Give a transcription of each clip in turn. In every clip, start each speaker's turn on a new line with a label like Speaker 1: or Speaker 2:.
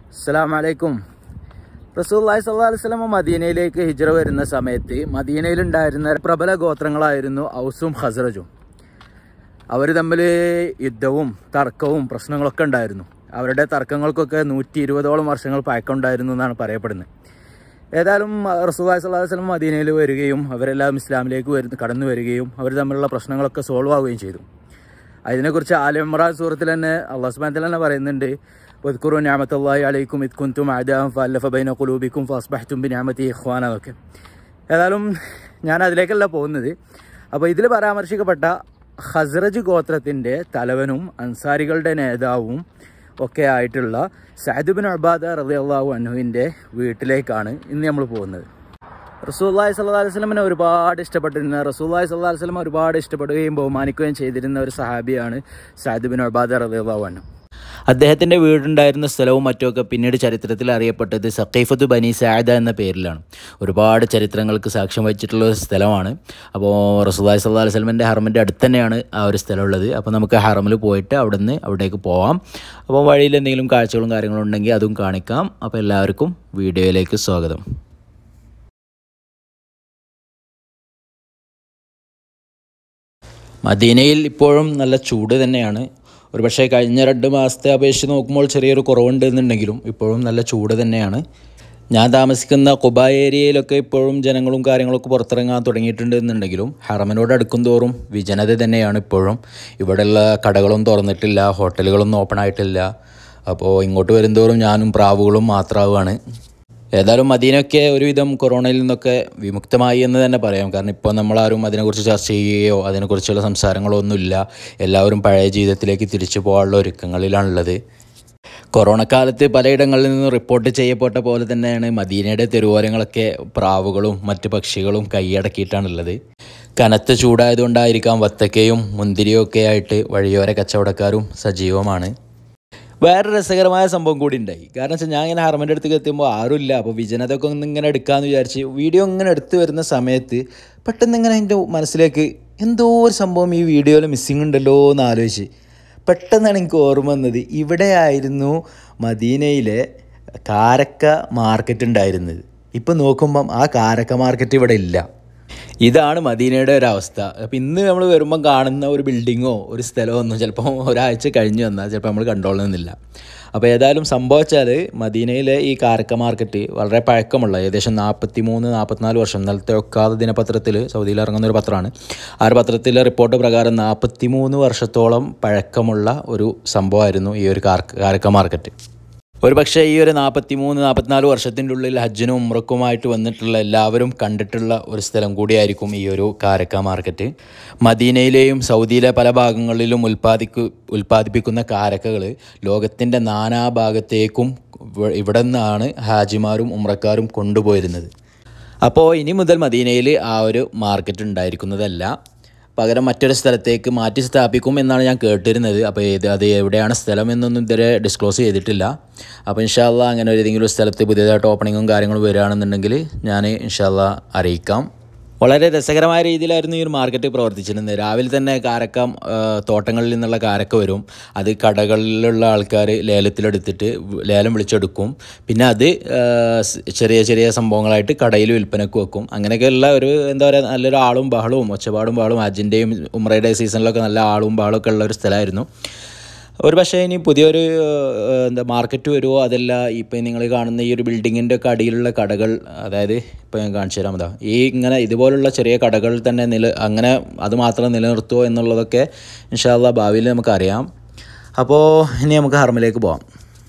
Speaker 1: അസ്സലാമു അലൈക്കും റസൂല്ലായി സല്ലാ വസ്ലമ മദീനയിലേക്ക് ഹിജ്റ വരുന്ന സമയത്ത് മദീനയിലുണ്ടായിരുന്ന പ്രബല ഗോത്രങ്ങളായിരുന്നു ഔസും ഹസ്രജും അവർ തമ്മിൽ യുദ്ധവും തർക്കവും പ്രശ്നങ്ങളൊക്കെ ഉണ്ടായിരുന്നു അവരുടെ തർക്കങ്ങൾക്കൊക്കെ നൂറ്റി ഇരുപതോളം വർഷങ്ങൾ പഴക്കമുണ്ടായിരുന്നു എന്നാണ് പറയപ്പെടുന്നത് ഏതായാലും റസൂല്ലായി സല്ലാ വസ്ലം മദീനയിൽ വരികയും അവരെല്ലാം ഇസ്ലാമിലേക്ക് വരുന്ന കടന്നു വരികയും അവർ തമ്മിലുള്ള പ്രശ്നങ്ങളൊക്കെ സോൾവ് ആവുകയും ചെയ്തു അതിനെക്കുറിച്ച് ആലിമ്രാൻ സൂറത്തിൽ തന്നെ അള്ളാഹ് സുബാനത്തിൽ തന്നെ പറയുന്നുണ്ട് വദ്കുറു ഞാമത്തല്ലാഹി അലൈക്കും ഇത് കുന്തും ആദാം ഫല്ലഫ ബൈന കുലൂബിക്കും ഫസ്ബഹ്തും ബിനാമത്തി ഇഖ്വാന എന്നൊക്കെ ഏതായാലും ഞാൻ അതിലേക്കല്ല പോകുന്നത് അപ്പോൾ ഇതിൽ പരാമർശിക്കപ്പെട്ട ഹസ്രജ് ഗോത്രത്തിൻ്റെ തലവനും അൻസാരികളുടെ നേതാവും ഒക്കെ ആയിട്ടുള്ള സഹദുബിൻ അബാദ റലി അള്ളാഹു അന്നുവിൻ്റെ വീട്ടിലേക്കാണ് ഇന്ന് നമ്മൾ പോകുന്നത് റസൂല്ലായി സല്ലാ വസ്ലമിനെ ഒരുപാട് ഇഷ്ടപ്പെട്ടിരുന്ന റസൂല്ലായി സല്ലാ വസ്ലം ഒരുപാട് ഇഷ്ടപ്പെടുകയും ബഹുമാനിക്കുകയും ചെയ്തിരുന്ന ഒരു സഹാബിയാണ് സാദുബിൻ അബാദ റലിയാഹു അന്നു അദ്ദേഹത്തിൻ്റെ വീടുണ്ടായിരുന്ന സ്ഥലവും മറ്റുമൊക്കെ പിന്നീട് ചരിത്രത്തിൽ അറിയപ്പെട്ടത് സക്കൈഫത്ത് ബനി സായദ എന്ന പേരിലാണ് ഒരുപാട് ചരിത്രങ്ങൾക്ക് സാക്ഷ്യം വഹിച്ചിട്ടുള്ള ഒരു സ്ഥലമാണ് അപ്പോൾ റസൂല്ലായി സല്ലാ വസ്ലമിൻ്റെ ഹറമിൻ്റെ അടുത്ത് തന്നെയാണ് ആ ഒരു സ്ഥലമുള്ളത് അപ്പോൾ നമുക്ക് ഹറമിൽ പോയിട്ട് അവിടെ നിന്ന് അവിടേക്ക് പോവാം അപ്പോൾ വഴിയിൽ എന്തെങ്കിലും കാഴ്ചകളും കാര്യങ്ങളും ഉണ്ടെങ്കിൽ അതും കാണിക്കാം അപ്പോൾ എല്ലാവർക്കും വീഡിയോയിലേക്ക് സ്വാഗതം മദീനയിൽ ഇപ്പോഴും നല്ല ചൂട് തന്നെയാണ് ഒരുപക്ഷെ കഴിഞ്ഞ രണ്ട് മാസത്തെ അപേക്ഷിച്ച് നോക്കുമ്പോൾ ചെറിയൊരു കുറവുണ്ട് എന്നുണ്ടെങ്കിലും ഇപ്പോഴും നല്ല ചൂട് തന്നെയാണ് ഞാൻ താമസിക്കുന്ന കുബ ഏരിയയിലൊക്കെ ഇപ്പോഴും ജനങ്ങളും കാര്യങ്ങളൊക്കെ പുറത്തിറങ്ങാൻ തുടങ്ങിയിട്ടുണ്ട് എന്നുണ്ടെങ്കിലും ഹറമിനോട് അടുക്കും തോറും വിജനത തന്നെയാണ് ഇപ്പോഴും ഇവിടെയുള്ള കടകളും തുറന്നിട്ടില്ല ഹോട്ടലുകളൊന്നും ഓപ്പൺ ആയിട്ടില്ല അപ്പോൾ ഇങ്ങോട്ട് വരുംതോറും ഞാനും പ്രാവുകളും മാത്രമാവുകയാണ് ഏതായാലും മദീനയൊക്കെ ഒരുവിധം കൊറോണയിൽ നിന്നൊക്കെ വിമുക്തമായി എന്ന് തന്നെ പറയാം കാരണം ഇപ്പോൾ നമ്മളാരും അതിനെക്കുറിച്ച് ചർച്ച ചെയ്യുകയോ അതിനെക്കുറിച്ചുള്ള സംസാരങ്ങളോ ഒന്നുമില്ല എല്ലാവരും പഴയ ജീവിതത്തിലേക്ക് തിരിച്ചു പോകാനുള്ള ഒരുക്കങ്ങളിലാണുള്ളത് കൊറോണ കാലത്ത് പലയിടങ്ങളിൽ നിന്നും റിപ്പോർട്ട് ചെയ്യപ്പെട്ട പോലെ തന്നെയാണ് മദീനയുടെ തെരുവോരങ്ങളൊക്കെ പ്രാവുകളും മറ്റ് പക്ഷികളും കൈയടക്കിയിട്ടാണുള്ളത് കനത്ത ചൂടായതുകൊണ്ടായിരിക്കാം വത്തക്കയും മുന്തിരിയും ഒക്കെ ആയിട്ട് വഴിയോര കച്ചവടക്കാരും സജീവമാണ് വേറെ രസകരമായ സംഭവം കൂടി ഉണ്ടായി കാരണം വെച്ചാൽ ഞാൻ ഇങ്ങനെ ഹർമൻ്റെ അടുത്തേക്ക് എത്തുമ്പോൾ ആരുമില്ല അപ്പോൾ വിജനതൊക്കെ ഒന്ന് ഇങ്ങനെ എടുക്കാമെന്ന് വിചാരിച്ച് വീഡിയോ ഇങ്ങനെ എടുത്തു വരുന്ന സമയത്ത് പെട്ടെന്ന് ഇങ്ങനെ എൻ്റെ മനസ്സിലേക്ക് എന്തോ ഒരു സംഭവം ഈ വീഡിയോയിൽ മിസ്സിങ് ഉണ്ടല്ലോ എന്ന് ആലോചിച്ച് പെട്ടെന്നാണ് എനിക്ക് ഓർമ്മ വന്നത് ഇവിടെയായിരുന്നു മദീനയിലെ കാരക്ക മാർക്കറ്റ് ഉണ്ടായിരുന്നത് ഇപ്പം നോക്കുമ്പം ആ കാരക്ക മാർക്കറ്റ് ഇവിടെ ഇല്ല ഇതാണ് മദീനയുടെ ഒരു അവസ്ഥ അപ്പം ഇന്ന് നമ്മൾ വരുമ്പം കാണുന്ന ഒരു ബിൽഡിങ്ങോ ഒരു സ്ഥലമോ ഒന്നും ചിലപ്പോൾ ഒരാഴ്ച കഴിഞ്ഞ് വന്നാൽ ചിലപ്പോൾ നമ്മൾ കണ്ടോളുന്നില്ല അപ്പോൾ ഏതായാലും സംഭവിച്ചാൽ മദീനയിലെ ഈ കാരക്ക മാർക്കറ്റ് വളരെ പഴക്കമുള്ള ഏകദേശം നാൽപ്പത്തി മൂന്ന് നാൽപ്പത്തിനാല് വർഷം ഇന്നലത്തെ ഒക്കാതെ ദിനപത്രത്തിൽ സൗദിയിൽ ഇറങ്ങുന്ന ഒരു പത്രമാണ് ആ ഒരു പത്രത്തിലെ റിപ്പോർട്ട് പ്രകാരം നാൽപ്പത്തി മൂന്ന് വർഷത്തോളം പഴക്കമുള്ള ഒരു സംഭവമായിരുന്നു ഈ ഒരു കാരക്ക മാർക്കറ്റ് ഒരു പക്ഷേ ഈ ഒരു നാൽപ്പത്തി മൂന്ന് നാൽപ്പത്തിനാല് വർഷത്തിൻ്റെ ഉള്ളിൽ ഹജ്ജിനും ഉമ്രക്കുമായിട്ട് വന്നിട്ടുള്ള എല്ലാവരും കണ്ടിട്ടുള്ള ഒരു സ്ഥലം കൂടിയായിരിക്കും ഈ ഒരു കാരക്ക മാർക്കറ്റ് മദീനയിലെയും സൗദിയിലെ പല ഭാഗങ്ങളിലും ഉൽപ്പാദിക്കു ഉൽപ്പാദിപ്പിക്കുന്ന കാരക്കകൾ ലോകത്തിൻ്റെ നാനാഭാഗത്തേക്കും ഇവിടെ നിന്നാണ് ഹാജിമാരും ഉമ്രക്കാരും കൊണ്ടുപോയിരുന്നത് അപ്പോൾ ഇനി മുതൽ മദീനയിൽ ആ ഒരു മാർക്കറ്റ് ഉണ്ടായിരിക്കുന്നതല്ല പകരം മറ്റൊരു സ്ഥലത്തേക്ക് മാറ്റി സ്ഥാപിക്കും എന്നാണ് ഞാൻ കേട്ടിരുന്നത് അപ്പോൾ ഇത് അത് എവിടെയാണ് സ്ഥലം എന്നൊന്നും ഇതുവരെ ഡിസ്ക്ലോസ് ചെയ്തിട്ടില്ല അപ്പോൾ ഇൻഷാല്ല അങ്ങനെ ഏതെങ്കിലും ഒരു സ്ഥലത്ത് പുതിയതായിട്ട് ഓപ്പണിങ്ങും കാര്യങ്ങളും വരികയാണെന്നുണ്ടെങ്കിൽ ഞാൻ ഇൻഷാല്ല അറിയിക്കാം വളരെ രസകരമായ രീതിയിലായിരുന്നു ഈ ഒരു മാർക്കറ്റ് പ്രവർത്തിച്ചിരുന്നത് രാവിലെ തന്നെ കാരക്ക തോട്ടങ്ങളിൽ നിന്നുള്ള കാരക്ക വരും അത് കടകളിലുള്ള ആൾക്കാർ ലേലത്തിലെടുത്തിട്ട് ലേലം വിളിച്ചെടുക്കും പിന്നെ അത് ചെറിയ ചെറിയ സംഭവങ്ങളായിട്ട് കടയിൽ വിൽപ്പനക്ക് വെക്കും അങ്ങനെയൊക്കെയുള്ള ഒരു എന്താ പറയുക നല്ലൊരു ആളും ബഹളവും ഒച്ചപാടും ബഹളവും അജിൻ്റെയും ഉമ്രയുടെ സീസണിലൊക്കെ നല്ല ആളും ബഹളമൊക്കെ ഉള്ള ഒരു സ്ഥലമായിരുന്നു ഒരു പക്ഷേ ഇനി പുതിയൊരു എന്താ മാർക്കറ്റ് വരുമോ അതല്ല ഇപ്പം നിങ്ങൾ കാണുന്ന ഈ ഒരു ബിൽഡിങ്ങിൻ്റെ ഒക്കെ അടിയിലുള്ള കടകൾ അതായത് ഇപ്പോൾ ഞാൻ കാണിച്ചു തരാം അതാ ഈ ഇങ്ങനെ ഇതുപോലുള്ള ചെറിയ കടകൾ തന്നെ നില അങ്ങനെ അത് മാത്രം നിലനിർത്തുമോ എന്നുള്ളതൊക്കെ ഇൻഷാല്ല ഭാവിയിൽ നമുക്കറിയാം അപ്പോൾ ഇനി നമുക്ക് ഹർമിലേക്ക് പോകാം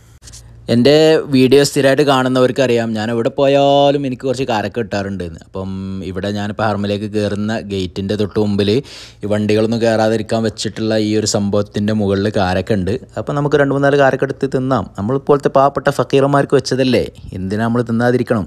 Speaker 1: എൻ്റെ വീഡിയോ സ്ഥിരമായിട്ട് കാണുന്നവർക്ക് അറിയാം ഞാൻ എവിടെ പോയാലും എനിക്ക് കുറച്ച് കാരക്ക കിട്ടാറുണ്ട് അപ്പം ഇവിടെ ഞാനിപ്പോൾ ഹർമിലേക്ക് കയറുന്ന ഗേറ്റിൻ്റെ തൊട്ട് മുമ്പിൽ ഈ വണ്ടികളൊന്നും കയറാതിരിക്കാൻ വെച്ചിട്ടുള്ള ഈ ഒരു സംഭവത്തിൻ്റെ മുകളിൽ കാരക്ക ഉണ്ട് അപ്പോൾ നമുക്ക് രണ്ട് മൂന്നാല് കാരക്ക എടുത്ത് തിന്നാം നമ്മളിപ്പോഴത്തെ പാവപ്പെട്ട ഫക്കീറന്മാർക്ക് വെച്ചതല്ലേ എന്തിനാ നമ്മൾ തിന്നാതിരിക്കണം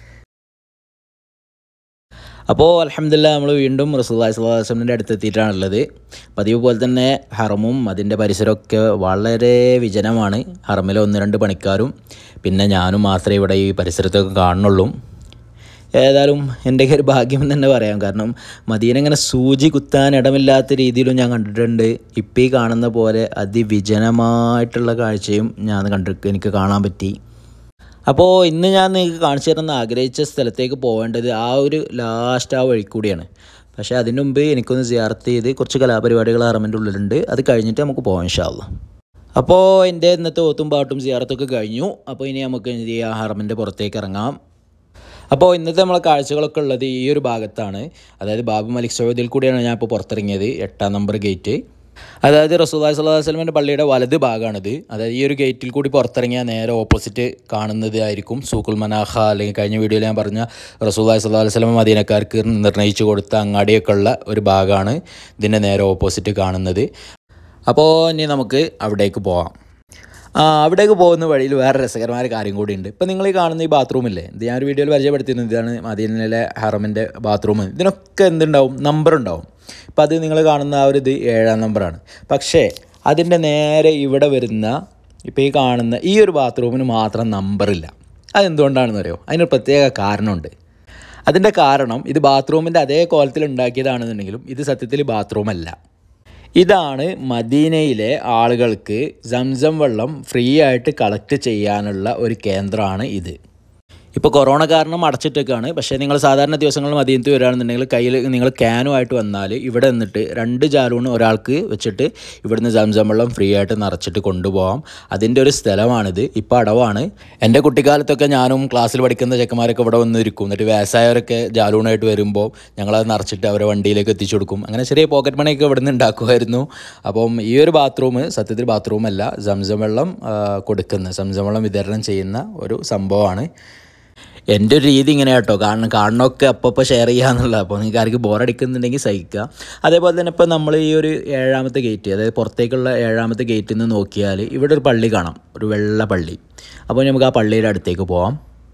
Speaker 1: അപ്പോൾ അലഹമില്ല നമ്മൾ വീണ്ടും റസൂല്ലാ സ്വലാസ്ലമിൻ്റെ അടുത്ത് എത്തിയിട്ടാണുള്ളത് പതിവ് പോലെ തന്നെ ഹറമും അതിൻ്റെ പരിസരമൊക്കെ വളരെ വിജനമാണ് ഹറമിലെ ഒന്ന് രണ്ട് പണിക്കാരും പിന്നെ ഞാനും മാത്രമേ ഇവിടെ ഈ പരിസരത്തൊക്കെ കാണുന്നുള്ളൂ ഏതായാലും എൻ്റെ ഒരു ഭാഗ്യം എന്ന് തന്നെ പറയാം കാരണം മദീന ഇങ്ങനെ സൂചി കുത്താൻ ഇടമില്ലാത്ത രീതിയിലും ഞാൻ കണ്ടിട്ടുണ്ട് ഇപ്പം ഈ കാണുന്ന പോലെ അതിവിജനമായിട്ടുള്ള കാഴ്ചയും ഞാൻ കണ്ടി എനിക്ക് കാണാൻ പറ്റി അപ്പോൾ ഇന്ന് ഞാൻ നിങ്ങൾക്ക് കാണിച്ചു തരുന്ന ആഗ്രഹിച്ച സ്ഥലത്തേക്ക് പോകേണ്ടത് ആ ഒരു ലാസ്റ്റ് ആ വഴി കൂടിയാണ് പക്ഷേ അതിന് മുമ്പ് എനിക്കൊന്ന് സിയാർത്ത് ചെയ്ത് കുറച്ച് കലാപരിപാടികൾ ഹറമിൻ്റെ ഉള്ളിലുണ്ട് അത് കഴിഞ്ഞിട്ട് നമുക്ക് പോകാം ഇൻഷാല്ല അപ്പോൾ എൻ്റെ ഇന്നത്തെ ഓത്തും പാട്ടും സിയാർത്തൊക്കെ കഴിഞ്ഞു അപ്പോൾ ഇനി നമുക്ക് എന്ത് ചെയ്യാം ഹറമിൻ്റെ പുറത്തേക്ക് ഇറങ്ങാം അപ്പോൾ ഇന്നത്തെ നമ്മളെ കാഴ്ചകളൊക്കെ ഉള്ളത് ഈ ഒരു ഭാഗത്താണ് അതായത് ബാബു മലിക് സൗദിയിൽ കൂടിയാണ് ഞാൻ ഇപ്പോൾ പുറത്തിറങ്ങിയത് എട്ടാം നമ്പർ ഗേറ്റ് അതായത് റസൂല്ലാ സ്വല്ലാ വസ്ലമിൻ്റെ പള്ളിയുടെ വലത് ഭാഗമാണിത് അതായത് ഈ ഒരു ഗേറ്റിൽ കൂടി പുറത്തിറങ്ങിയാൽ നേരെ ഓപ്പോസിറ്റ് കാണുന്നത് ആയിരിക്കും സൂക്കുൽ മനാഹ അല്ലെങ്കിൽ കഴിഞ്ഞ വീഡിയോയിൽ ഞാൻ പറഞ്ഞ റസൂല്ലാ സ്വല്ലാ വസ്ലമ മദീനക്കാർക്ക് നിർണ്ണയിച്ചു കൊടുത്ത അങ്ങാടിയൊക്കെ ഉള്ള ഒരു ഭാഗമാണ് ഇതിൻ്റെ നേരെ ഓപ്പോസിറ്റ് കാണുന്നത് അപ്പോൾ ഇനി നമുക്ക് അവിടേക്ക് പോവാം ആ അവിടേക്ക് പോകുന്ന വഴിയിൽ വേറെ രസകരമായ ഒരു കാര്യം കൂടിയുണ്ട് ഇപ്പോൾ നിങ്ങൾ ഈ കാണുന്ന ഈ ബാത്റൂമില്ലേ ഇത് ഞാനൊരു വീഡിയോയിൽ പരിചയപ്പെടുത്തിയിരുന്നത് ഇതാണ് മദീനയിലെ ഹറമിൻ്റെ ബാത്റൂം ഇതിനൊക്കെ എന്തുണ്ടാവും നമ്പർ ഉണ്ടാവും അപ്പോൾ അത് നിങ്ങൾ കാണുന്ന ആ ഒരു ഇത് ഏഴാം നമ്പറാണ് പക്ഷേ അതിൻ്റെ നേരെ ഇവിടെ വരുന്ന ഇപ്പോൾ ഈ കാണുന്ന ഈ ഒരു ബാത്റൂമിന് മാത്രം നമ്പറില്ല അതെന്തുകൊണ്ടാണെന്ന് അറിയോ അതിനൊരു പ്രത്യേക കാരണമുണ്ട് അതിൻ്റെ കാരണം ഇത് ബാത്റൂമിൻ്റെ അതേ കോലത്തിൽ ഉണ്ടാക്കിയതാണെന്നുണ്ടെങ്കിലും ഇത് സത്യത്തിൽ ബാത്റൂം അല്ല ഇതാണ് മദീനയിലെ ആളുകൾക്ക് സംസം വെള്ളം ഫ്രീ ആയിട്ട് കളക്ട് ചെയ്യാനുള്ള ഒരു കേന്ദ്രമാണ് ഇത് ഇപ്പോൾ കൊറോണ കാരണം അടച്ചിട്ടൊക്കെയാണ് പക്ഷേ നിങ്ങൾ സാധാരണ ദിവസങ്ങളിൽ മദീനത്ത് വരികയാണെന്നുണ്ടെങ്കിൽ കയ്യിൽ നിങ്ങൾ ക്യാനുമായിട്ട് വന്നാൽ ഇവിടെ നിന്നിട്ട് രണ്ട് ജാലൂണ് ഒരാൾക്ക് വെച്ചിട്ട് ഇവിടുന്ന് സംസം വെള്ളം ഫ്രീ ആയിട്ട് നിറച്ചിട്ട് കൊണ്ടുപോകാം അതിൻ്റെ ഒരു സ്ഥലമാണിത് ഇപ്പോൾ അടവാണ് എൻ്റെ കുട്ടിക്കാലത്തൊക്കെ ഞാനും ക്ലാസ്സിൽ പഠിക്കുന്ന ചെക്കന്മാരൊക്കെ ഇവിടെ വന്ന് ഇരിക്കും എന്നിട്ട് വ്യവസായവരൊക്കെ ജാലൂണായിട്ട് വരുമ്പോൾ ഞങ്ങളത് നിറച്ചിട്ട് അവരെ വണ്ടിയിലേക്ക് എത്തിച്ചു കൊടുക്കും അങ്ങനെ ചെറിയ പോക്കറ്റ് മണിയൊക്കെ ഇവിടെ നിന്ന് ഉണ്ടാക്കുമായിരുന്നു അപ്പം ഈ ഒരു ബാത്റൂം സത്യത്തിൽ ബാത്റൂമല്ല സംസം വെള്ളം ആ, കൊടുക്കുന്ന സംസം വെള്ളം വിതരണം ചെയ്യുന്ന ഒരു സംഭവമാണ് എൻ്റെ ഒരു രീതി ഇങ്ങനെ കേട്ടോ കാരണം കാണണമൊക്കെ അപ്പോൾ ഷെയർ ചെയ്യാന്നുള്ളത് അപ്പോൾ നിങ്ങൾക്ക് ആർക്ക് ബോറടിക്കുന്നുണ്ടെങ്കിൽ സഹിക്കുക അതേപോലെ തന്നെ ഇപ്പോൾ നമ്മൾ ഈ ഒരു ഏഴാമത്തെ ഗേറ്റ് അതായത് പുറത്തേക്കുള്ള ഏഴാമത്തെ ഗേറ്റിൽ നിന്ന് നോക്കിയാൽ ഇവിടെ ഒരു പള്ളി കാണാം ഒരു വെള്ള പള്ളി അപ്പോൾ നമുക്ക് ആ പള്ളിയുടെ അടുത്തേക്ക് പോവാം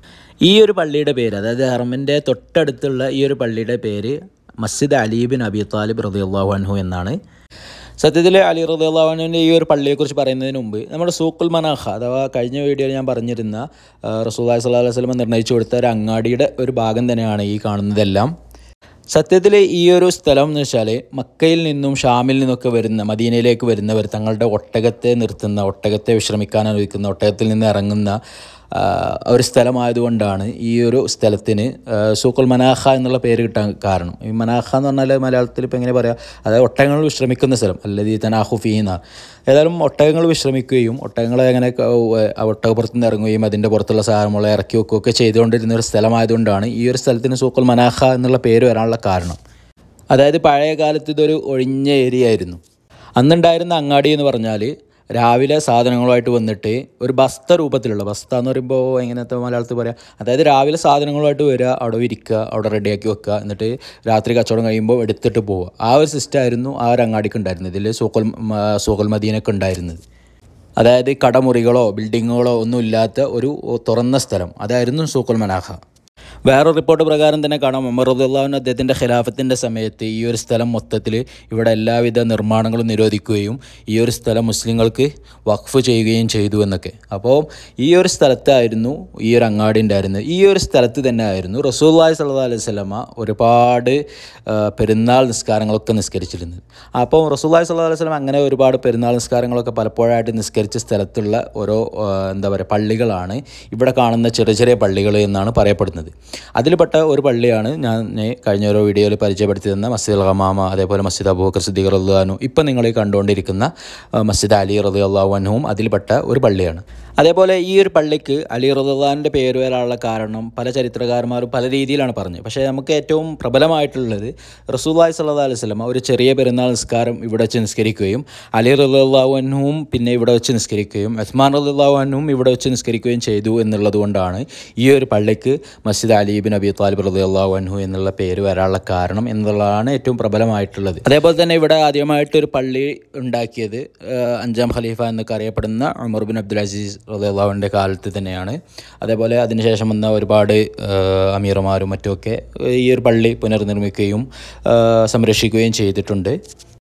Speaker 1: ഈ ഒരു പള്ളിയുടെ പേര് അതായത് ഹറമിൻ്റെ തൊട്ടടുത്തുള്ള ഈ ഒരു പള്ളിയുടെ പേര് മസ്ജിദ് അലീബിൻ അബി താലിബ് റദിയുള്ളാഹു അൻഹു എന്നാണ് സത്യത്തിൽ അലി റദിയുള്ളാഹുവിൻ്റെ ഈ ഒരു പള്ളിയെക്കുറിച്ച് പറയുന്നതിന് മുമ്പ് നമ്മുടെ സൂക്കുൽ മനാഹ അഥവാ കഴിഞ്ഞ വീഡിയോയിൽ ഞാൻ പറഞ്ഞിരുന്ന റസൂല്ലാ സ്വല്ലാ അലൈഹി വസല്ലം നിർണ്ണയിച്ചു കൊടുത്ത ഒരു അങ്ങാടിയുടെ ഒരു ഭാഗം തന്നെയാണ് ഈ കാണുന്നതെല്ലാം സത്യത്തിൽ ഈ ഒരു സ്ഥലം എന്ന് വെച്ചാൽ മക്കയിൽ നിന്നും ഷാമിൽ നിന്നൊക്കെ വരുന്ന മദീനയിലേക്ക് വരുന്നവർ തങ്ങളുടെ ഒട്ടകത്തെ നിർത്തുന്ന ഒട്ടകത്തെ വിശ്രമിക്കാൻ അനുവദിക്കുന്ന ഒട്ടകത്തിൽ നിന്ന് ഇറങ്ങുന്ന ആ, ഒരു സ്ഥലമായതുകൊണ്ടാണ് ഈ ഒരു സ്ഥലത്തിന് ആ, സൂക്കുൽ മനാഹ എന്നുള്ള പേര് കിട്ടാൻ കാരണം ഈ മനാഹ എന്ന് പറഞ്ഞാൽ മലയാളത്തിൽ ഇപ്പോൾ എങ്ങനെ പറയാം അതായത് ഒട്ടകങ്ങൾ വിശ്രമിക്കുന്ന സ്ഥലം അല്ലതി തനാഹു ഫീന ഏതായാലും ഒട്ടകങ്ങൾ വിശ്രമിക്കുകയും ഒട്ടകങ്ങളെ അങ്ങനെ ക- ആ ഒട്ടകപ്പുറത്ത് നിന്ന് ഇറങ്ങുകയും അതിൻ്റെ പുറത്തുള്ള സാധനങ്ങളെ ഇറക്കി വെക്കുകയൊക്കെ ചെയ്തുകൊണ്ടിരുന്ന ഒരു സ്ഥലമായതുകൊണ്ടാണ് ഈ ഒരു സ്ഥലത്തിന് സൂക്കുൽ മനാഹ എന്നുള്ള പേര് വരാനുള്ള കാരണം അതായത് പഴയ കാലത്ത് ഇതൊരു ഒഴിഞ്ഞ ഏരിയ ആയിരുന്നു അന്നുണ്ടായിരുന്ന അങ്ങാടി എന്ന് പറഞ്ഞാൽ രാവിലെ സാധനങ്ങളുമായിട്ട് വന്നിട്ട് ഒരു ബസ്ത രൂപത്തിലുള്ള ബസ്ത എന്ന് പറയുമ്പോൾ എങ്ങനത്തെ മലയാളത്തിൽ പറയാം അതായത് രാവിലെ സാധനങ്ങളുമായിട്ട് വരിക അവിടെ ഇരിക്കുക അവിടെ റെഡിയാക്കി വെക്കുക എന്നിട്ട് രാത്രി കച്ചവടം കഴിയുമ്പോൾ എടുത്തിട്ട് പോവുക ആ ഒരു സിസ്റ്റം ആയിരുന്നു ആ ഒരു അങ്ങാടിക്ക് ഉണ്ടായിരുന്നത് ഇതിൽ സൂക്കൽ സൂക്കൽ മദീനൊക്കെ ഉണ്ടായിരുന്നത് അതായത് കടമുറികളോ ബിൽഡിങ്ങുകളോ ഒന്നും ഇല്ലാത്ത ഒരു തുറന്ന സ്ഥലം അതായിരുന്നു സൂക്കുൽ മനാഹ വേറെ റിപ്പോർട്ട് പ്രകാരം തന്നെ കാണാം ഉമർ റദിയുള്ളാഹുവിന് അദ്ദേഹത്തിൻ്റെ ഖിലാഫത്തിൻ്റെ സമയത്ത് ഈ ഒരു സ്ഥലം മൊത്തത്തിൽ ഇവിടെ എല്ലാവിധ നിർമ്മാണങ്ങളും നിരോധിക്കുകയും ഈ ഒരു സ്ഥലം മുസ്ലിങ്ങൾക്ക് വഖഫ് ചെയ്യുകയും ചെയ്തു എന്നൊക്കെ അപ്പോൾ ഈ ഒരു സ്ഥലത്തായിരുന്നു ഈ ഒരു അങ്ങാടി ഉണ്ടായിരുന്നത് ഈ ഒരു സ്ഥലത്ത് തന്നെ ആയിരുന്നു റസൂല്ലായി സല്ലാ അലൈഹി സ്വലമ ഒരുപാട് ആ, പെരുന്നാൾ നിസ്കാരങ്ങളൊക്കെ നിസ്കരിച്ചിരുന്നത് അപ്പോൾ റസൂല്ലായി സല്ലാ അലൈഹി സ്വലം അങ്ങനെ ഒരുപാട് പെരുന്നാൾ നിസ്കാരങ്ങളൊക്കെ പലപ്പോഴായിട്ട് നിസ്കരിച്ച സ്ഥലത്തുള്ള ഓരോ ആ, എന്താ പറയുക പള്ളികളാണ് ഇവിടെ കാണുന്ന ചെറിയ ചെറിയ പള്ളികൾ എന്നാണ് പറയപ്പെടുന്നത് അതിൽപ്പെട്ട ഒരു പള്ളിയാണ് ഞാൻ കഴിഞ്ഞ ഓരോ വീഡിയോയിൽ പരിചയപ്പെടുത്തി തന്ന മസ്ജിദ് അൽ ഹമാമ അതേപോലെ മസ്ജിദ് അബൂബക്കർ സിദ്ദീഖ് റദ്ദാനു ഇപ്പം നിങ്ങൾ ഈ കണ്ടുകൊണ്ടിരിക്കുന്ന ആ, മസ്ജിദ് അലി റദി അള്ളാഹുനും അതിൽപ്പെട്ട ഒരു പള്ളിയാണ് അതേപോലെ ഈ ഒരു പള്ളിക്ക് അലി റദാൻ്റെ പേര് വരാനുള്ള കാരണം പല ചരിത്രകാരന്മാരും പല രീതിയിലാണ് പറഞ്ഞത് പക്ഷേ നമുക്ക് ഏറ്റവും പ്രബലമായിട്ടുള്ളത് റസൂല്ലായി സല്ലാ അലൈഹി സ്വലമ ഒരു ചെറിയ പെരുന്നാൾ നിസ്കാരം ഇവിടെ വെച്ച് നിസ്കരിക്കുകയും അലി റദാഹുനും പിന്നെ ഇവിടെ വെച്ച് നിസ്കരിക്കുകയും ഉസ്മാൻ റദാഹുനും ഇവിടെ വെച്ച് നിസ്കരിക്കുകയും ചെയ്തു എന്നുള്ളത് കൊണ്ടാണ് ഈ ഒരു പള്ളിക്ക് മസ്ജിദ് അലീബിൻ അബി താലിബ് റദാഹു അൻഹു എന്നുള്ള പേര് വരാനുള്ള കാരണം എന്നുള്ളതാണ് ഏറ്റവും പ്രബലമായിട്ടുള്ളത് അതേപോലെ തന്നെ ഇവിടെ ആദ്യമായിട്ട് ഒരു പള്ളി ഉണ്ടാക്കിയത് ആ, അഞ്ചാം ഖലീഫ എന്നൊക്കെ അറിയപ്പെടുന്ന ഉമർ ബിൻ അബ്ദുൽ അസീസ് റദാഹുവിൻ്റെ കാലത്ത് തന്നെയാണ് അതേപോലെ അതിനുശേഷം വന്ന ഒരുപാട് ആ, അമീർമാരും മറ്റുമൊക്കെ ഈ ഒരു പള്ളി പുനർനിർമ്മിക്കുകയും ആ, സംരക്ഷിക്കുകയും ചെയ്തിട്ടുണ്ട്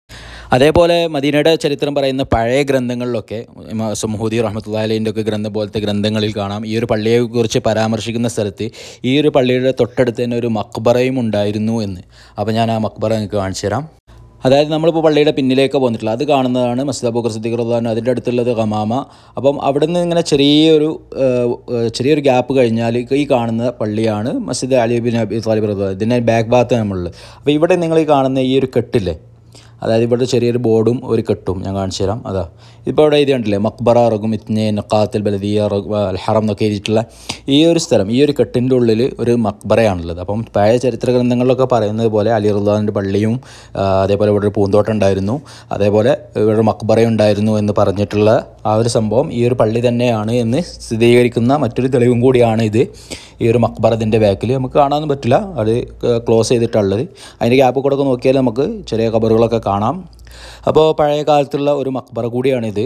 Speaker 1: അതേപോലെ മദീനയുടെ ചരിത്രം പറയുന്ന പഴയ ഗ്രന്ഥങ്ങളിലൊക്കെ ഇമാ- സുംഹൂദി റഹ്മത്തുള്ള അലീൻ്റെ ഒക്കെ ഗ്രന്ഥം പോലത്തെ ഗ്രന്ഥങ്ങളിൽ കാണാം ഈ ഒരു പള്ളിയെക്കുറിച്ച് പരാമർശിക്കുന്ന സ്ഥലത്ത് ഈ ഒരു പള്ളിയുടെ തൊട്ടടുത്ത് തന്നെ ഒരു മക്ബറയും ഉണ്ടായിരുന്നു എന്ന് അപ്പോൾ ഞാൻ ആ മക്ബറ നിങ്ങൾക്ക് കാണിച്ചു തരാം അതായത് നമ്മളിപ്പോൾ പള്ളിയുടെ പിന്നിലേക്ക് പോന്നിട്ടുള്ള അത് കാണുന്നതാണ് മസ്ജിദ് അബൂക്കർ സിദ്ദീഖ് റഹ്ലാൻ അതിൻ്റെ അടുത്തുള്ളത് ഖമാമ അപ്പം അവിടെ നിന്ന് ഇങ്ങനെ ചെറിയൊരു ഏഹ്, ഏഹ്, ചെറിയൊരു ഗ്യാപ്പ് കഴിഞ്ഞാൽ ഈ കാണുന്ന പള്ളിയാണ് മസ്ജിദ് അലി ബിൻ അബി താലിബ് റഹ്ലാൻ ഇതിൻ്റെ ബാക്ക് ഭാഗത്ത് നമ്മളുള്ളത് അപ്പോൾ ഇവിടെ നിങ്ങൾ ഈ കാണുന്ന ഈ ഒരു കെട്ടില്ലേ അതായത് ഇവിടെ ചെറിയൊരു ബോർഡും ഒരു കെട്ടും ഞാൻ കാണിച്ചു തരാം അതാ ഇപ്പോൾ ഇവിടെ എഴുതി കണ്ടില്ലേ മക്ബറ റഗും ഇത്നെ നക്കാത്തിൽ ബലദിയ റഗ് അൽ ഹറം എന്നൊക്കെ എഴുതിയിട്ടുള്ള ഈ ഒരു സ്ഥലം ഈ ഒരു കെട്ടിൻ്റെ ഉള്ളിൽ ഒരു മക്ബറയാണുള്ളത് അപ്പം പഴയ ചരിത്ര ഗ്രന്ഥങ്ങളിലൊക്കെ പറയുന്നത് പോലെ അലി റുദ്ദാൻ്റെ പള്ളിയും ആ, അതേപോലെ ഇവിടെ ഒരു പൂന്തോട്ടം ഉണ്ടായിരുന്നു അതേപോലെ ഇവിടെ ഒരു മക്ബറ ഉണ്ടായിരുന്നു എന്ന് പറഞ്ഞിട്ടുള്ള ആ ഒരു സംഭവം ഈ ഒരു പള്ളി തന്നെയാണ് എന്ന് സ്ഥിരീകരിക്കുന്ന മറ്റൊരു തെളിവും കൂടിയാണ് ഇത് ഈ ഒരു മക്ബറ ഇതിൻ്റെ ബാക്കിൽ നമുക്ക് കാണാനൊന്നും പറ്റില്ല അത് ക്ലോസ് ചെയ്തിട്ടുള്ളത് അതിൻ്റെ ഗ്യാപ്പ് കൂടെ ഒക്കെ നോക്കിയാൽ നമുക്ക് ചെറിയ കബറുകളൊക്കെ കാണാം അപ്പോൾ പഴയ കാലത്തുള്ള ഒരു മക്ബറ കൂടിയാണിത്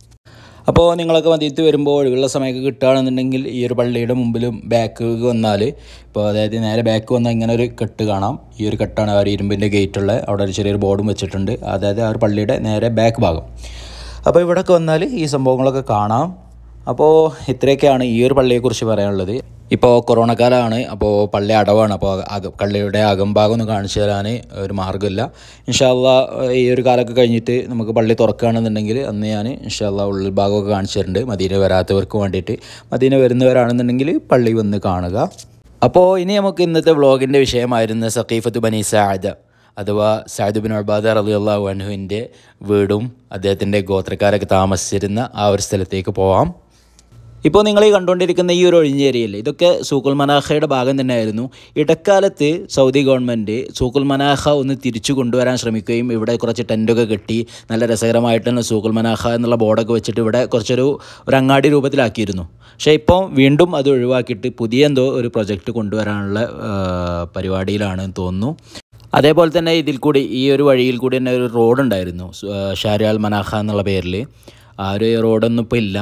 Speaker 1: അപ്പോൾ നിങ്ങളൊക്കെ മദീനത്ത് വരുമ്പോൾ ഒഴിവുള്ള സമയമൊക്കെ കിട്ടുകയാണെന്നുണ്ടെങ്കിൽ ഈ ഒരു പള്ളിയുടെ മുമ്പിലും ബാക്ക് വന്നാൽ ഇപ്പോൾ അതായത് നേരെ ബാക്ക് വന്നാൽ ഇങ്ങനെ ഒരു കെട്ട് കാണാം ഈ ഒരു കെട്ടാണ് ആ ഒരു ഇരുമ്പിൻ്റെ ഗേറ്റുള്ള അവിടെ ഒരു ചെറിയൊരു ബോർഡും വെച്ചിട്ടുണ്ട് അതായത് ആ ഒരു പള്ളിയുടെ നേരെ ബാക്ക് ഭാഗം അപ്പോൾ ഇവിടെയൊക്കെ വന്നാൽ ഈ സംഭവങ്ങളൊക്കെ കാണാം അപ്പോൾ ഇത്രയൊക്കെയാണ് ഈ ഒരു പള്ളിയെക്കുറിച്ച് പറയാനുള്ളത് ഇപ്പോൾ കൊറോണ കാലമാണ് അപ്പോൾ പള്ളി അടവാണ് അപ്പോൾ അക പള്ളിയുടെ അകംഭാഗം ഒന്ന് കാണിച്ചു തരാൻ ഒരു മാർഗ്ഗമില്ല ഇൻഷാല്ല ഈ ഒരു കാലമൊക്കെ കഴിഞ്ഞിട്ട് നമുക്ക് പള്ളി തുറക്കുകയാണെന്നുണ്ടെങ്കിൽ അന്ന് ഞാൻ ഇൻഷാല്ല ഉള്ളിൽ ഭാഗമൊക്കെ കാണിച്ചു തരുന്നുണ്ട് മദീന വരാത്തവർക്ക് വേണ്ടിയിട്ട് മദീന വരുന്നവരാണെന്നുണ്ടെങ്കിൽ പള്ളി വന്ന് കാണുക അപ്പോൾ ഇനി നമുക്ക് ഇന്നത്തെ വ്ളോഗിൻ്റെ വിഷയമായിരുന്ന സഖീഫത്ത് ബനി സാദ് അഥവാ സാദ് ബിൻ അബാദ റലി അള്ളാഹു അൻഹുവിൻ്റെ വീടും അദ്ദേഹത്തിൻ്റെ ഗോത്രക്കാരൊക്കെ താമസിച്ചിരുന്ന ആ ഒരു സ്ഥലത്തേക്ക് പോവാം ഇപ്പോൾ നിങ്ങൾ ഈ കണ്ടുകൊണ്ടിരിക്കുന്ന ഈ ഒരു ഒഴിഞ്ഞേരിയല്ലേ ഇതൊക്കെ സൂക്കുൽ മനാഖയുടെ ഭാഗം തന്നെയായിരുന്നു ഇടക്കാലത്ത് സൗദി ഗവൺമെൻറ് സൂക്കുൽ മനാഖ ഒന്ന് തിരിച്ചു കൊണ്ടുവരാൻ ശ്രമിക്കുകയും ഇവിടെ കുറച്ച് ടെൻറ്റൊക്കെ കെട്ടി നല്ല രസകരമായിട്ട് തന്നെ സൂക്കുൽ മനാഖ എന്നുള്ള ബോർഡൊക്കെ വെച്ചിട്ട് ഇവിടെ കുറച്ചൊരു ഒരു അങ്ങാടി രൂപത്തിലാക്കിയിരുന്നു പക്ഷേ ഇപ്പോൾ വീണ്ടും അത് ഒഴിവാക്കിയിട്ട് പുതിയ എന്തോ ഒരു പ്രൊജക്റ്റ് കൊണ്ടുവരാനുള്ള ആ, പരിപാടിയിലാണെന്ന് തോന്നുന്നു അതേപോലെ തന്നെ ഇതിൽ കൂടി ഈ ഒരു വഴിയിൽ കൂടി തന്നെ ഒരു റോഡ് ഉണ്ടായിരുന്നു ഷാരിയാൽ മനാഖ എന്നുള്ള പേരിൽ ആ ഒരു റോഡൊന്നും ഇപ്പോൾ ഇല്ല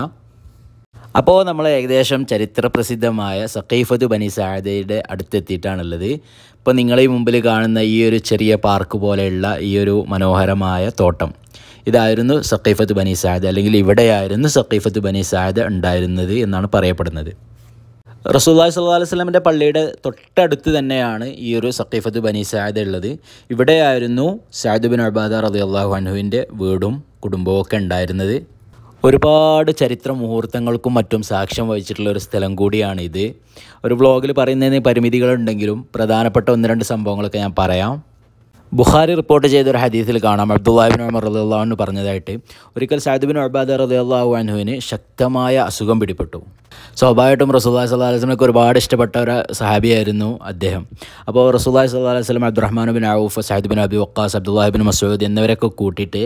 Speaker 1: അപ്പോൾ നമ്മൾ ഏകദേശം ചരിത്ര പ്രസിദ്ധമായ സഖീഫത്ത് ബനി സാദയുടെ അടുത്തെത്തിയിട്ടാണുള്ളത് ഇപ്പോൾ നിങ്ങൾ ഈ മുമ്പിൽ കാണുന്ന ഈ ഒരു ചെറിയ പാർക്ക് പോലെയുള്ള ഈ ഒരു മനോഹരമായ തോട്ടം ഇതായിരുന്നു സഖീഫത്ത് ബനി സാദ് അല്ലെങ്കിൽ ഇവിടെയായിരുന്നു സഖീഫത്ത് ബനി സാദ് ഉണ്ടായിരുന്നത് എന്നാണ് പറയപ്പെടുന്നത് റസൂല്ലാഹി സ്വല്ലല്ലാഹു അലൈഹി വസല്ലമയുടെ പള്ളിയുടെ തൊട്ടടുത്ത് തന്നെയാണ് ഈ ഒരു സഖീഫത്ത് ബനി സാദ് ഉള്ളത് ഇവിടെയായിരുന്നു സാദ് ബിൻ അബാദ റളിയല്ലാഹു അൻഹുവിൻ്റെ വീടും കുടുംബവും ഒക്കെ ഉണ്ടായിരുന്നത് ഒരുപാട് ചരിത്ര മുഹൂർത്തങ്ങൾക്കും മറ്റും സാക്ഷ്യം വഹിച്ചിട്ടുള്ള ഒരു സ്ഥലം കൂടിയാണ് ഇത് ഒരു വ്ളോഗിൽ പറയുന്നതിന് പരിമിതികളുണ്ടെങ്കിലും പ്രധാനപ്പെട്ട ഒന്ന് രണ്ട് സംഭവങ്ങളൊക്കെ ഞാൻ പറയാം ബുഖാരി റിപ്പോർട്ട് ചെയ്ത ഒരു ഹദീസിൽ കാണാം അബ്ദുല്ലാഹിബിൻ ഉമർ റളിയല്ലാഹു പറഞ്ഞതായിട്ട് ഒരിക്കൽ സാദിബിൻ അബാദ റളിയല്ലാഹു അൻഹുവിന് ശക്തമായ അസുഖം പിടിപെട്ടു സ്വാഭാവികമായിട്ടും റസൂല്ലാഹി സ്വല്ലല്ലാഹു അലൈഹി വസല്ലമക്ക് ഒരുപാട് ഇഷ്ടപ്പെട്ട ഒരു സഹാബിയായിരുന്നു അദ്ദേഹം അപ്പോൾ റസൂല്ലാഹി സ്വല്ലല്ലാഹു അലൈഹി വസല്ലം Abdurrahman bin Auf Sayyid bin Abi Waqqas Abdullahi bin Masood എന്നിവരൊക്കെ കൂട്ടിയിട്ട്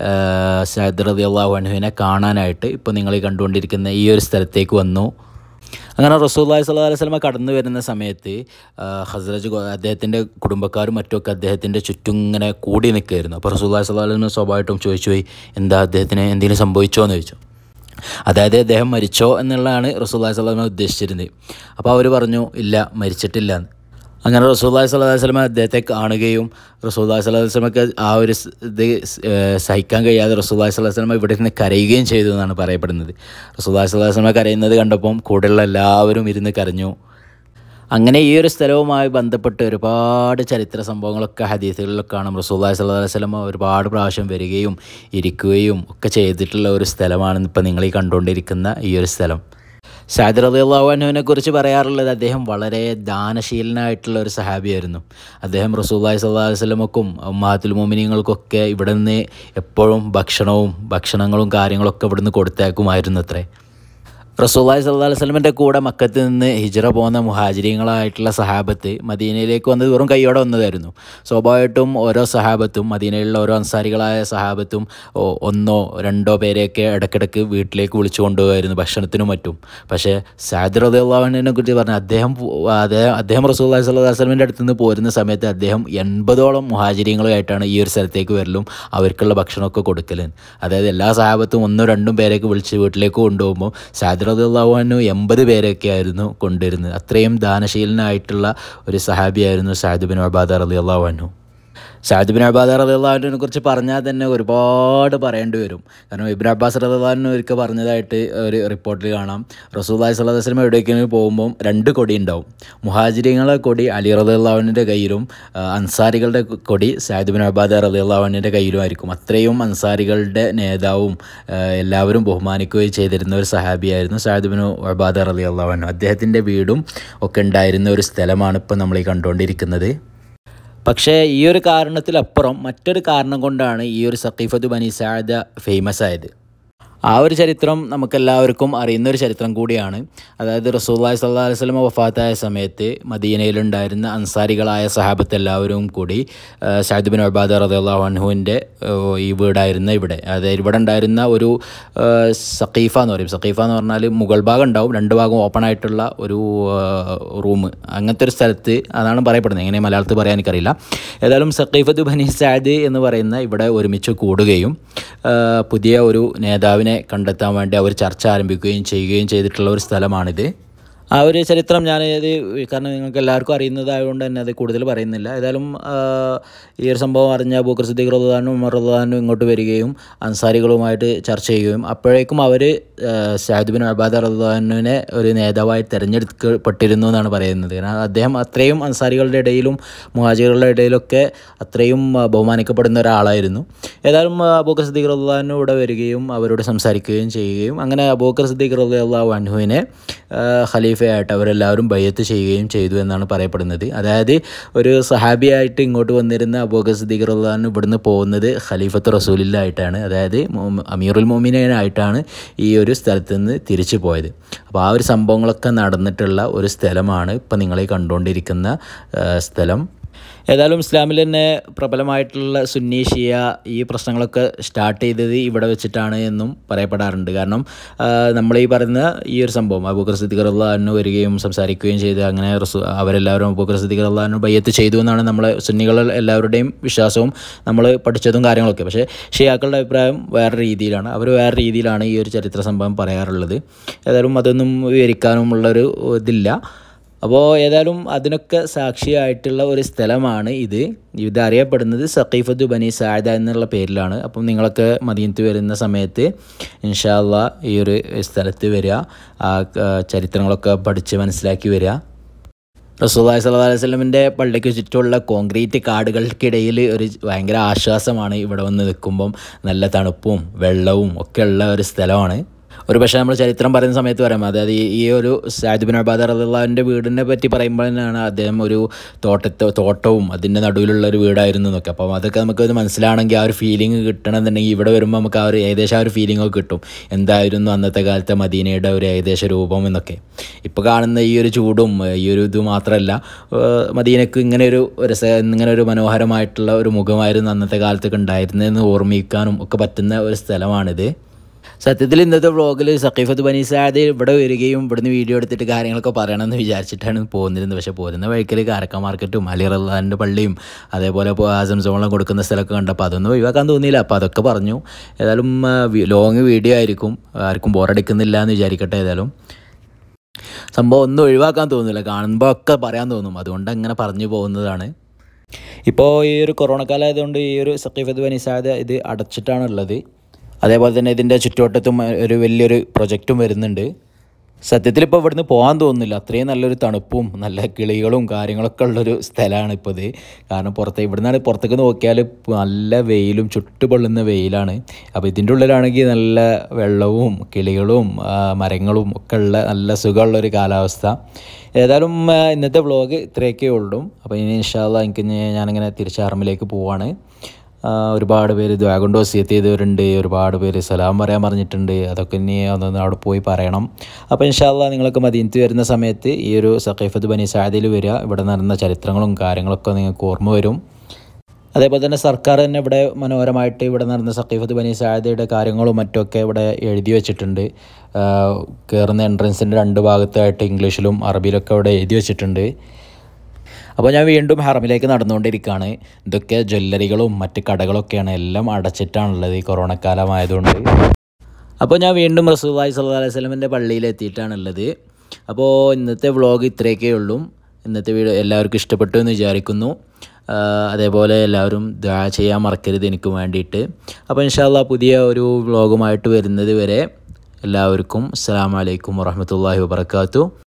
Speaker 1: സയ്യിദ് റളിയല്ലാഹു അൻഹുവിനെ കാണാനായിട്ട് ഇപ്പോൾ നിങ്ങൾ ഈ കണ്ടുകൊണ്ടിരിക്കുന്ന ഈ ഒരു സ്ഥലത്തേക്ക് വന്നു അങ്ങനെ റസൂല്ലാഹി സ്വല്ലല്ലാഹു അലൈഹി വസല്ലമ കടന്നു വരുന്ന സമയത്ത് ആ, ഹസ്രജ് ഗോ- അദ്ദേഹത്തിൻ്റെ കുടുംബക്കാരും മറ്റുമൊക്കെ അദ്ദേഹത്തിൻ്റെ ചുറ്റും ഇങ്ങനെ കൂടി നിൽക്കുകയായിരുന്നു അപ്പോൾ റസൂല്ലാഹി സ്വല്ലല്ലാഹു അലൈഹി വസല്ലം സ്വാഭാവികമായിട്ടും ചോദിച്ചു പോയി എന്താ അദ്ദേഹത്തിന് എന്തെങ്കിലും സംഭവിച്ചോ എന്ന് ചോദിച്ചു അതായത് അദ്ദേഹം മരിച്ചോ എന്നുള്ളതാണ് റസൂല്ലാഹി സ്വല്ലല്ലാഹു അലൈഹി വസല്ലം ഉദ്ദേശിച്ചിരുന്നത് അപ്പോൾ അവർ പറഞ്ഞു ഇല്ല മരിച്ചിട്ടില്ല എന്ന് അങ്ങനെ റസൂല്ലാഹി സ്വല്ലല്ലാഹു അലൈഹി വസല്ലമ അദ്ദേഹത്തെ കാണുകയും റസൂല്ലാഹി സ്വല്ലല്ലാഹു അലൈഹി വസല്ലമക്ക് ആ ഒരു സ് ഇത് സ് ഏഹ് സഹിക്കാൻ കഴിയാതെ റസൂല്ലാഹി സ്വല്ലല്ലാഹു അലൈഹി വസല്ലമ ഇവിടെ നിന്ന് കരയുകയും ചെയ്തു എന്നാണ് പറയപ്പെടുന്നത് റസൂല്ലാഹി സ്വല്ലല്ലാഹു അലൈഹി വസല്ലമ കരയുന്നത് കണ്ടപ്പം കൂടെയുള്ള എല്ലാവരും ഇരുന്ന് കരഞ്ഞു അങ്ങനെ ഈ ഒരു സ്ഥലവുമായി ബന്ധപ്പെട്ട് ഒരുപാട് ചരിത്ര സംഭവങ്ങളൊക്കെ ഹദീസുകളിലൊക്കെ കാണും റസൂല്ലാഹി സ്വല്ലല്ലാഹു അലൈഹി വസല്ലമ ഒരുപാട് പ്രാവശ്യം വരികയും ഇരിക്കുകയും ഒക്കെ ചെയ്തിട്ടുള്ള ഒരു സ്ഥലമാണ് ഇപ്പം നിങ്ങൾ ഈ കണ്ടുകൊണ്ടിരിക്കുന്ന ഈ ഒരു സ്ഥലം സാദ് റളിയല്ലാഹുവിനെ കുറിച്ച് പറയാറുള്ളത് അദ്ദേഹം വളരെ ദാനശീലനായിട്ടുള്ള ഒരു സഹാബിയായിരുന്നു അദ്ദേഹം റസൂല്ലാഹി സ്വല്ലല്ലാഹു അലൈഹി വസല്ലമക്കും ഉമ്മാത്തുൽ മോമിനിയങ്ങൾക്കൊക്കെ ഇവിടെ നിന്ന് എപ്പോഴും ഭക്ഷണവും ഭക്ഷണങ്ങളും കാര്യങ്ങളൊക്കെ ഇവിടുന്ന് കൊടുത്തേക്കുമായിരുന്നു അത്രേ റസൂല്ലാഹി സ്വല്ലല്ലാഹു അലൈഹി വസല്ലമയുടെ കൂടെ മക്കത്ത് നിന്ന് ഹിജ്റ പോകുന്ന മുഹാജിരിങ്ങളായിട്ടുള്ള സഹാബത്ത് മദീനയിലേക്ക് വന്നത് വെറും കൈയോടെ വന്നതായിരുന്നു സ്വാഭാവികമായിട്ടും ഓരോ സഹാബത്തും മദീനയിലുള്ള ഓരോ അൻസാരികളായ സഹാബത്തും ഒ- ഒന്നോ രണ്ടോ പേരെയൊക്കെ ഇടയ്ക്കിടയ്ക്ക് വീട്ടിലേക്ക് വിളിച്ചു കൊണ്ടുപോകായിരുന്നു ഭക്ഷണത്തിനും മറ്റും പക്ഷേ സാദ് റദിയുള്ളവനെ കുറിച്ച് പറഞ്ഞാൽ അദ്ദേഹം പോ- അദ്ദേഹം അദ്ദേഹം റസൂല്ലാഹി സ്വല്ലല്ലാഹു അലൈഹി വസല്ലമയുടെ അടുത്ത് നിന്ന് പോരുന്ന സമയത്ത് അദ്ദേഹം എൺപതോളം മുഹാജിരിങ്ങളുമായിട്ടാണ് ഈ ഒരു സ്ഥലത്തേക്ക് വരലും അവർക്കുള്ള ഭക്ഷണമൊക്കെ കൊടുക്കലും അതായത് എല്ലാ സഹാബത്തും ഒന്നോ രണ്ടും പേരെയൊക്കെ വിളിച്ച് വീട്ടിലേക്ക് കൊണ്ടുപോകുമ്പോൾ സാദ് റദിയുള്ളവനു എൺപത് പേരൊക്കെ ആയിരുന്നു കൊണ്ടുവരുന്നത് അത്രയും ദാനശീലനായിട്ടുള്ള ഒരു സഹാബിയായിരുന്നു സാദ് ബിൻ അബാദ റളിയല്ലാഹു അൻഹു സാദ് ബിൻ അബ്ബാസ് റദിള്ളാഹുവിനെ കുറിച്ച് പറഞ്ഞാൽ തന്നെ ഒരുപാട് പറയേണ്ടി വരും കാരണം ഇബ്ൻ അബ്ബാസ് റദിള്ളാഹിന് ഒരിക്കൽ പറഞ്ഞതായിട്ട് ഒരു റിപ്പോർട്ടിൽ കാണാം റസൂല്ലായി സ്വല്ലാ വസ്ലം എവിടേക്കെങ്കിലും പോകുമ്പോൾ രണ്ട് കൊടി ഉണ്ടാവും മുഹാജിരിങ്ങളെ കൊടി അലി റദിള്ളാഹുവിൻ്റെ കയ്യിലും ആ, അൻസാരികളുടെ കൊടി സാദ് ബിൻ അബ്ബാദ് റദിള്ളാഹുവിൻ്റെ കയ്യിലുമായിരിക്കും അത്രയും അൻസാരികളുടെ നേതാവും ആ, എല്ലാവരും ബഹുമാനിക്കുകയും ചെയ്തിരുന്ന ഒരു സഹാബിയായിരുന്നു സാദ് ബിൻ അബ്ബാദ് റദിള്ളാഹുവിന് അദ്ദേഹത്തിൻ്റെ വീടും ഒക്കെ ഉണ്ടായിരുന്ന ഒരു സ്ഥലമാണ് ഇപ്പോൾ നമ്മൾ ഈ കണ്ടുകൊണ്ടിരിക്കുന്നത് പക്ഷേ ഈ ഒരു കാരണത്തിലപ്പുറം മറ്റൊരു കാരണം കൊണ്ടാണ് ഈ ഒരു സഖീഫത്ത് ബനി സാദ ഫേമസ് ആയത് ആ ഒരു ചരിത്രം നമുക്കെല്ലാവർക്കും അറിയുന്ന ഒരു ചരിത്രം കൂടിയാണ് അതായത് റസൂല്ലായി സല്ലാ അലൈഹി സ്വലമ വഫാത്തായ സമയത്ത് മദീനയിലുണ്ടായിരുന്ന അൻസാരികളായ സഹാബത്ത് എല്ലാവരും കൂടി ഷാഹിദ് ബിൻ അബാദ് റദിയല്ലാഹു അൻഹുവിൻ്റെ ഈ വീടായിരുന്ന ഇവിടെ അതായത് ഇവിടെ ഉണ്ടായിരുന്ന ഒരു ആ, സഖീഫ എന്ന് പറയും സഖീഫ എന്ന് പറഞ്ഞാൽ മുകൾ ഭാഗം ഉണ്ടാവും രണ്ട് ഭാഗം ഓപ്പൺ ആയിട്ടുള്ള ഒരു റൂം അങ്ങനത്തെ ഒരു സ്ഥലത്ത് അതാണ് പറയപ്പെടുന്നത് എങ്ങനെ മലയാളത്തിൽ പറയാൻ എനിക്കറിയില്ല ഏതായാലും സഖീഫത്ത് ബനി സാദ് എന്ന് പറയുന്ന ഇവിടെ ഒരുമിച്ച് കൂടുകയും ആ, പുതിയ ഒരു നേതാവിനെ കണ്ടെത്താൻ വേണ്ടി അവർ ചർച്ച ആരംഭിക്കുകയും ചെയ്യുകയും ചെയ്തിട്ടുള്ള ഒരു സ്ഥലമാണിത് ആ ഒരു ചരിത്രം ഞാൻ ഇത് കാരണം നിങ്ങൾക്ക് എല്ലാവർക്കും അറിയുന്നതായതുകൊണ്ട് തന്നെ അത് കൂടുതൽ പറയുന്നില്ല ഏതായാലും ആ, ഈ ഒരു സംഭവം അറിഞ്ഞ ബൂക്കർ സിദ്ദീഖ് റഹ്ദാനും ഉമർ റഹ്ദാനും ഇങ്ങോട്ട് വരികയും അൻസാരികളുമായിട്ട് ചർച്ച ചെയ്യുകയും അപ്പോഴേക്കും അവർ ഷാഹിദ് ബിൻ അബാദ് റഹ്ദാനുവിനെ ഒരു നേതാവായി തിരഞ്ഞെടുക്കപ്പെട്ടിരുന്നു എന്നാണ് പറയുന്നത് കാരണം അദ്ദേഹം അത്രയും അൻസാരികളുടെ ഇടയിലും മുഹാജികളുടെ ഇടയിലൊക്കെ അത്രയും ആ, ബഹുമാനിക്കപ്പെടുന്ന ഒരാളായിരുന്നു ഏതായാലും ആ, അബൂക്കർ സിദ്ദീഖ് റഹ്ദാനു ഇവിടെ വരികയും അവരോട് സംസാരിക്കുകയും ചെയ്യുകയും അങ്ങനെ അബൂക്കർ സിദ്ദീഖ് റഹ്ദാഹു അൻഹുവിനെ ആ, ഖലീഫയായിട്ട് അവരെല്ലാവരും ബയ്യത്ത് ചെയ്യുകയും ചെയ്തു എന്നാണ് പറയപ്പെടുന്നത് അതായത് ഒരു സഹാബിയായിട്ട് ഇങ്ങോട്ട് വന്നിരുന്ന അബൂബക്കർ സിദ്ദീഖ് റഹ്ലാൻ ഇവിടുന്ന് പോകുന്നത് ഖലീഫത്ത് റസൂലില്ലായിട്ടാണ് അതായത് മൊ- അമീറുൽ മൊമിനായിട്ടാണ് ഈ ഒരു സ്ഥലത്ത് നിന്ന് തിരിച്ചു പോയത് അപ്പോൾ ആ ഒരു സംഭവങ്ങളൊക്കെ നടന്നിട്ടുള്ള ഒരു സ്ഥലമാണ് ഇപ്പം നിങ്ങളീ കണ്ടുകൊണ്ടിരിക്കുന്ന ആ, സ്ഥലം ഏതായാലും ഇസ്ലാമിൽ തന്നെ പ്രബലമായിട്ടുള്ള സുന്നി ഷിയ ഈ പ്രശ്നങ്ങളൊക്കെ സ്റ്റാർട്ട് ചെയ്തത് ഇവിടെ വെച്ചിട്ടാണ് എന്നും പറയപ്പെടാറുണ്ട് കാരണം ആ, നമ്മൾ ഈ പറയുന്ന ഈ ഒരു സംഭവം അബൂക്കർ സിദ്ദിഖർ അള്ളഹാനു വരികയും സംസാരിക്കുകയും ചെയ്ത് അങ്ങനെ റസൂ അവരെല്ലാവരും അബൂക്കർ സിദ്ദിഖർ അള്ളഹാനു ബയ്യത്ത് ചെയ്തു എന്നാണ് നമ്മളെ സുന്നികൾ എല്ലാവരുടെയും വിശ്വാസവും നമ്മൾ പഠിച്ചതും കാര്യങ്ങളൊക്കെ പക്ഷേ ഷിയാക്കളുടെ അഭിപ്രായം വേറെ രീതിയിലാണ് അവർ വേറെ രീതിയിലാണ് ഈ ഒരു ചരിത്ര സംഭവം പറയാറുള്ളത് ഏതായാലും അതൊന്നും വിവരിക്കാനുമുള്ളൊരു ഇതില്ല അപ്പോൾ ഏതായാലും അതിനൊക്കെ സാക്ഷിയായിട്ടുള്ള ഒരു സ്ഥലമാണ് ഇത് ഇത് അറിയപ്പെടുന്നത് സഖീഫത്ത് ബനി സായദ എന്നുള്ള പേരിലാണ് അപ്പം നിങ്ങളൊക്കെ മദീനത്ത് വരുന്ന സമയത്ത് ഇൻഷാല്ല ഈ ഒരു സ്ഥലത്ത് വരിക ആ ആ, ചരിത്രങ്ങളൊക്കെ പഠിച്ച് മനസ്സിലാക്കി വരിക റസൂല്ലായി സല്ലല്ലാഹു അലൈഹി വസല്ലമിൻ്റെ പള്ളിക്ക് ചുറ്റുമുള്ള കോൺക്രീറ്റ് കാടുകൾക്കിടയിൽ ഒരു ഭയങ്കര ആശ്വാസമാണ് ഇവിടെ വന്ന് നിൽക്കുമ്പം നല്ല തണുപ്പും വെള്ളവും ഒക്കെ ഉള്ള ഒരു സ്ഥലമാണ് ഒരു പക്ഷേ നമ്മൾ ചരിത്രം പറയുന്ന സമയത്ത് പറയാം അതായത് ഈ- ഈ ഒരു സാദ് ബിൻ അബാദർ അള്ളാഹുവിൻ്റെ വീടിനെ പറ്റി പറയുമ്പോൾ തന്നെയാണ് അദ്ദേഹം ഒരു തോട്ടത്തെ തോട്ടവും അതിൻ്റെ നടുവിലുള്ള ഒരു വീടായിരുന്നു എന്നൊക്കെ അപ്പം അതൊക്കെ നമുക്ക് ഒരു മനസ്സിലാണെങ്കിൽ ആ ഒരു ഫീലിംഗ് കിട്ടണമെന്നുണ്ടെങ്കിൽ ഇവിടെ വരുമ്പോൾ നമുക്ക് ആ ഒരു ഏകദേശം ആ ഒരു ഫീലിംഗ് ഒക്കെ കിട്ടും എന്തായിരുന്നു അന്നത്തെ കാലത്തെ മദീനയുടെ ഒരു ഏകദേശ രൂപം എന്നൊക്കെ ഇപ്പോൾ കാണുന്ന ഈ ഒരു ചൂടും ഈ ഒരു ഇത് മാത്രമല്ല ഏഹ് മദീനക്ക് ഇങ്ങനെ ഒരു രസ ഇങ്ങനെ ഒരു മനോഹരമായിട്ടുള്ള ഒരു മുഖമായിരുന്നു അന്നത്തെ കാലത്തൊക്കെ ഉണ്ടായിരുന്നതെന്ന് ഓർമ്മിക്കാനും ഒക്കെ പറ്റുന്ന ഒരു സ്ഥലമാണിത് സത്യത്തിൽ ഇന്നത്തെ വ്ളോഗിൽ സഖീഫത്ത് ബനി സാദ് ഇവിടെ വരികയും ഇവിടുന്ന് വീഡിയോ എടുത്തിട്ട് കാര്യങ്ങളൊക്കെ പറയണമെന്ന് വിചാരിച്ചിട്ടാണ് പോന്നിരുന്നത് പക്ഷേ പോരുന്ന വഴിക്കൽ കാരക്ക മാർക്കറ്റും അലി റഹ്ലാൻ്റെ പള്ളിയും അതേപോലെ ഇപ്പോൾ ആസം സോളം കൊടുക്കുന്ന സ്ഥലമൊക്കെ കണ്ടപ്പോൾ അതൊന്നും ഒഴിവാക്കാൻ തോന്നിയില്ല അപ്പോൾ അതൊക്കെ പറഞ്ഞു ഏതായാലും ലോങ് വീഡിയോ ആയിരിക്കും ആർക്കും ബോറടിക്കുന്നില്ല എന്ന് വിചാരിക്കട്ടെ ഏതായാലും സംഭവം ഒന്നും ഒഴിവാക്കാൻ തോന്നുന്നില്ല കാണുമ്പോൾ ഒക്കെ പറയാൻ തോന്നും അതുകൊണ്ട് അങ്ങനെ പറഞ്ഞു പോകുന്നതാണ് ഇപ്പോൾ ഈ ഒരു കൊറോണ കാലം ആയതുകൊണ്ട് ഈ ഒരു സഖീഫത്ത് ബനിസാദ് ഇത് അടച്ചിട്ടാണുള്ളത് അതേപോലെ തന്നെ ഇതിൻ്റെ ചുറ്റുവട്ടത്തും ഒരു വലിയൊരു പ്രൊജക്റ്റും വരുന്നുണ്ട് സത്യത്തിൽ ഇപ്പോൾ ഇവിടുന്ന് പോകാൻ തോന്നുന്നില്ല അത്രയും നല്ലൊരു തണുപ്പും നല്ല കിളികളും കാര്യങ്ങളൊക്കെ ഉള്ളൊരു സ്ഥലമാണ് ഇപ്പോൾ ഇത് കാരണം പുറത്ത് ഇവിടുന്നാണ് പുറത്തേക്ക് നോക്കിയാൽ നല്ല വെയിലും ചുട്ടുപൊള്ളുന്ന വെയിലാണ് അപ്പോൾ ഇതിൻ്റെ ഉള്ളിലാണെങ്കിൽ നല്ല വെള്ളവും കിളികളും ആ, മരങ്ങളും ഒക്കെ ഉള്ള നല്ല സുഖമുള്ളൊരു കാലാവസ്ഥ ഏതായാലും ആ, ഇന്നത്തെ വ്ളോഗ് ഇത്രയൊക്കെ ഉള്ളൂ അപ്പോൾ ഇനി ഇൻഷാല്ല എനിക്ക് ഇനി ഞാനിങ്ങനെ തിരിച്ച് അറമിലേക്ക് പോവാണ് ആ, ഒരുപാട് പേര് ദ്വാഗുണ്ട് വസിയത്ത് ചെയ്തവരുണ്ട് ഒരുപാട് പേര് സലാം പറയാൻ പറഞ്ഞിട്ടുണ്ട് അതൊക്കെ ഇനി ഒന്ന് അവിടെ പോയി പറയണം അപ്പോൾ ഇൻഷാല്ല നിങ്ങളൊക്കെ മദീനത്ത് വരുന്ന സമയത്ത് ഈ ഒരു സഖീഫത്ത് ബനി സാദിൽ വരിക ഇവിടെ നടന്ന ചരിത്രങ്ങളും കാര്യങ്ങളൊക്കെ നിങ്ങൾക്ക് ഓർമ്മ വരും അതേപോലെ തന്നെ സർക്കാർ തന്നെ ഇവിടെ മനോഹരമായിട്ട് ഇവിടെ നടന്ന സഖീഫത്ത് ബനി സായദയുടെ കാര്യങ്ങളും മറ്റുമൊക്കെ ഇവിടെ എഴുതി വെച്ചിട്ടുണ്ട് ആ, കയറുന്ന എൻട്രൻസിൻ്റെ രണ്ട് ഭാഗത്തായിട്ട് ഇംഗ്ലീഷിലും അറബിയിലൊക്കെ ഇവിടെ എഴുതി വെച്ചിട്ടുണ്ട് അപ്പോൾ ഞാൻ വീണ്ടും ഹറമിലേക്ക് നടന്നുകൊണ്ടിരിക്കുകയാണ് ഇതൊക്കെ ജ്വല്ലറികളും മറ്റ് കടകളൊക്കെയാണ് എല്ലാം അടച്ചിട്ടാണുള്ളത് ഈ കൊറോണ കാലമായതുകൊണ്ട് അപ്പോൾ ഞാൻ വീണ്ടും റസൂല്ലായി സല്ലല്ലാഹു അലൈഹി വസല്ലമിൻ്റെ പള്ളിയിൽ എത്തിയിട്ടാണുള്ളത് അപ്പോൾ ഇന്നത്തെ വ്ളോഗ് ഇത്രയൊക്കെ ഉള്ളൂ ഇന്നത്തെ വീഡിയോ എല്ലാവർക്കും ഇഷ്ടപ്പെട്ടു എന്ന് വിചാരിക്കുന്നു ആ, അതേപോലെ എല്ലാവരും ദ്വാ ചെയ്യാൻ മറക്കരുത് എനിക്ക് വേണ്ടിയിട്ട് അപ്പോൾ ഇൻഷാല്ല പുതിയ ഒരു വ്ളോഗുമായിട്ട് വരുന്നത് വരെ എല്ലാവർക്കും അസ്സാം വലൈക്കും വറഹമത്തല്ലാഹി വാബർക്കാത്തു